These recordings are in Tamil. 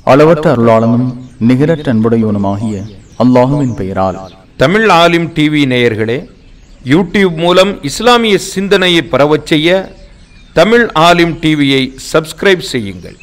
அளவற்ற அருளாளனும் நிகரற்ற அன்புடையவனுமாகிய அல்லாஹுவின் பெயரால் தமிழ் ஆலிம் டிவி நேயர்களே யூடியூப் மூலம் இஸ்லாமிய சிந்தனையை பரவச் செய்ய தமிழ் ஆலிம் டிவியை சப்ஸ்கிரைப் செய்யுங்கள்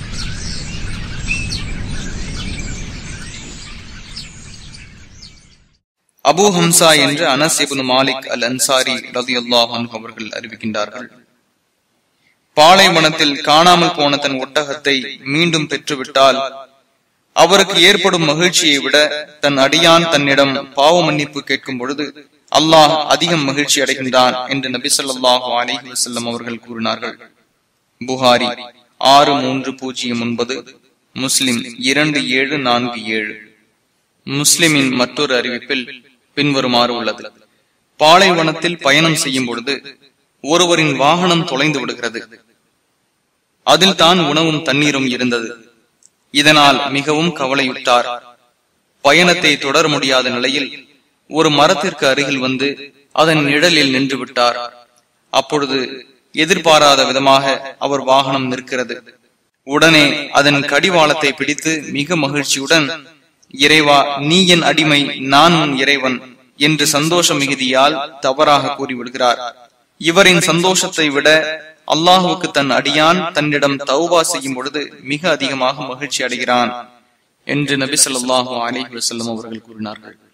அபூ ஹம்சா என்ற அனஸ் இப்னு மாலிக் அல் அன்சாரி ரலியல்லாஹு அன்ஹு அவர்கள் அறிவிக்கின்றார்கள் பாலைவனத்தில் காணாமல் போன தன் ஒட்டகத்தை மீண்டும் பெற்றுவிட்டால் அவருக்கு ஏற்படும் மகிழ்ச்சியை விட தன் அடியான் தன்னிடம் பாவ மன்னிப்பு கேட்கும் பொழுது அல்லாஹ் அதிகம் மகிழ்ச்சி அடைகின்றான் என்று நபி ஸல்லல்லாஹு அலைஹி வஸல்லம் அவர்கள் கூறினார்கள் புகாரி ஆறு மூன்று பூஜ்ஜியம் ஒன்பது முஸ்லிம் இரண்டு ஏழு நான்கு ஏழு முஸ்லிமின் மற்றொரு அறிவிப்பில் பின்வருமாறு உள்ளது பாலைவனத்தில் பயணம் செய்யும் பொழுது ஒருவரின் வாகனம் தொலைந்து விடுகிறது அதில் தான் உணவும் தண்ணீரும் இருந்தது இதனால் மிகவும் கவலையுற்றார் பயணத்தை தொடர முடியாத நிலையில் ஒரு மரத்திற்கு அருகில் வந்து அதன் நிழலில் நின்று விட்டார் அப்பொழுது எதிர்பாராத விதமாக அவர் வாகனம் நிற்கிறது உடனே அதன் கடிவாளத்தை பிடித்து மிக மகிழ்ச்சியுடன் இறைவா நீ என் அடிமை நான் உன் இறைவன் என்று சந்தோஷ மிகுதியால் தவறாக கூறிவிடுகிறார் இவரின் சந்தோஷத்தை விட அல்லாஹுக்கு தன் அடியான் தன்னிடம் தௌபா செய்யும் பொழுது மிக அதிகமாக மகிழ்ச்சி அடைகிறான் என்று நபி ஸல்லல்லாஹு அலைஹி வஸல்லம் அவர்கள் கூறினார்கள்